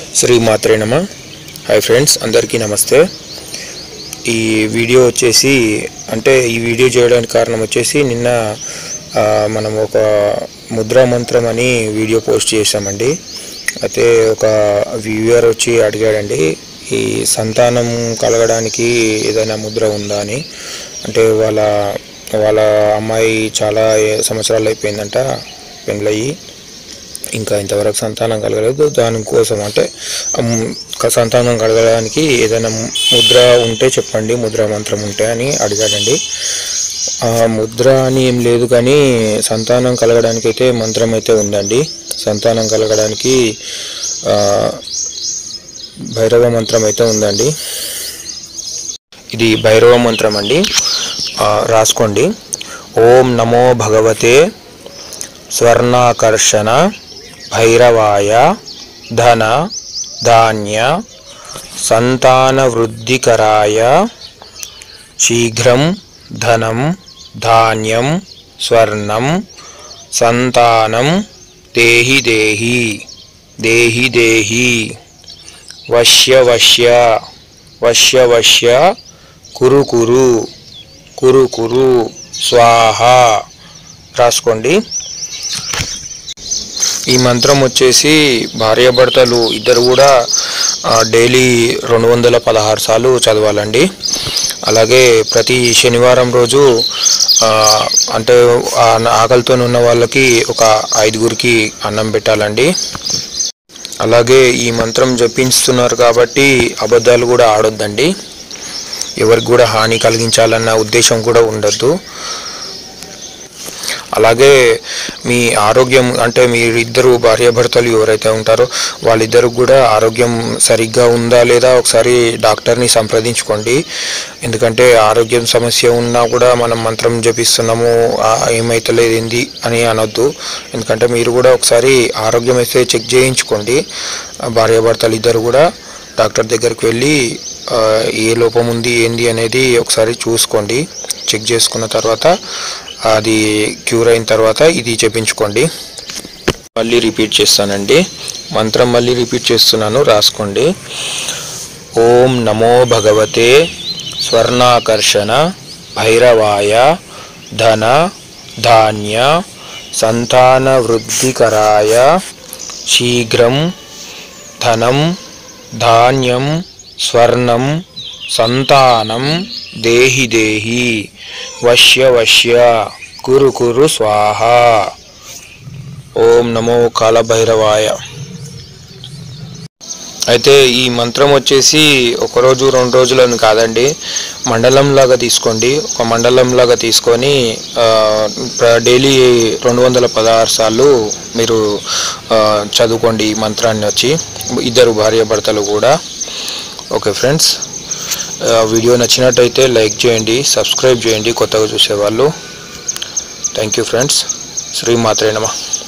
శ్రీ మాత్రే నమ hi friends అందరికీ నమస్తే ఈ వీడియో వచ్చేసి అంటే ఈ వీడియో చేయడానికి కారణం వచ్చేసి నిన్న ఆ, మనం ఒక ముద్రా మంత్రం అని వీడియో పోస్ట్ చేసామండి అయితే ఒక వ్యూవర్ వచ్చి అడిగాడండి ఈ సంతానం కలగడానికి ఏదైనా ముద్ర ఉందా అని అంటే వాళ్ళ వాళ్ళ అమ్మాయి చాలా సంవత్సరాలు అయిపోయిందంట పెళ్ళయి ఇంకా ఇంతవరకు సంతానం కలగలేదు దానికోసం అంటే అమ్, క- సంతానం కలగడానికి ఏదైనా ము- ముద్ర ఉంటే చెప్పండి ముద్ర మంత్రం ఉంటే అని అడిగాడండి ఆ ముద్ర అని ఏం లేదు కానీ సంతానం కలగడానికి అయితే మంత్రం అయితే ఉందండి సంతానం కలగడానికి ఆ, భైరవ మంత్రం అయితే ఉందండి ఇది భైరవ మంత్రం అండి ఆ, రాసుకోండి ఓం నమో భగవతే స్వర్ణాకర్షణ భైరవాయ ధన ధాన్య సంతాన వృద్ధికరాయ శీఘ్రం ధనం ధాన్యం స్వర్ణం సంతానం దేహి దేహి దేహి దేహి వశ్య వశ్య వశ్య వశ్య కురు కురు కురు కురు స్వాహ రాసుకోండి ఈ మంత్రం వచ్చేసి భార్యాభర్తలు ఇద్దరు కూడా ఆ, డైలీ రెండు వందల పదహారు సార్లు చదవాలండి అలాగే ప్రతి శనివారం రోజు ఆ, అంటే ఆ ఆకలితో ఉన్న వాళ్ళకి ఒక ఐదుగురికి అన్నం పెట్టాలండి అలాగే ఈ మంత్రం జపించుతున్నారు కాబట్టి అబద్ధాలు కూడా ఆడొద్దండి ఎవరికి కూడా హాని కలిగించాలన్న ఉద్దేశం కూడా ఉండద్దు అలాగే మీ ఆరోగ్యం అంటే మీరిద్దరు భార్యాభర్తలు ఎవరైతే ఉంటారో వాళ్ళిద్దరు కూడా ఆరోగ్యం సరిగ్గా ఉందా లేదా ఒకసారి డాక్టర్ని సంప్రదించుకోండి ఎందుకంటే ఆరోగ్యం సమస్య ఉన్నా కూడా మనం మంత్రం జపిస్తున్నాము ఆ, ఏమైతలేదు ఏంది అని అనొద్దు ఎందుకంటే మీరు కూడా ఒకసారి ఆరోగ్యం అయితే చెక్ చేయించుకోండి ఆ, భార్యాభర్తలు ఇద్దరు కూడా డాక్టర్ దగ్గరికి వెళ్ళి ఆ, ఏ లోపం ఉంది ఏంది అనేది ఒకసారి చూసుకోండి చెక్ చేసుకున్న తర్వాత అది క్యూర్ అయిన తర్వాత ఇది చెప్పించుకోండి మళ్ళీ రిపీట్ చేస్తానండి మంత్రం మళ్ళీ రిపీట్ చేస్తున్నాను రాసుకోండి ఓం నమో భగవతే స్వర్ణాకర్షణ భైరవాయ ధన ధాన్య సంతాన వృద్ధికరాయ శీఘ్రం ధనం ధాన్యం స్వర్ణం సంతానం దేహి దేహి వశ్య వశ్య కురు కురు స్వాహ ఓం నమో కాలభైరవాయ అయితే ఈ మంత్రం వచ్చేసి ఒక రోజు రెండు రోజులని కాదండి మండలం లాగా తీసుకోండి ఒక మండలం లాగా తీసుకొని ఆ, ప్ర- డైలీ రెండు వందల పదహారు సార్లు మీరు ఆ, చదువుకోండి ఈ మంత్రాన్ని వచ్చి ఇద్దరు భార్యాభర్తలు కూడా ఓకే ఫ్రెండ్స్ ఆ, వీడియో నచ్చినట్టయితే లైక్ చేయండి సబ్స్క్రైబ్ చేయండి కొత్తగా చూసేవాళ్ళు థ్యాంక్ యూ ఫ్రెండ్స్ శ్రీ మాత్రే నమ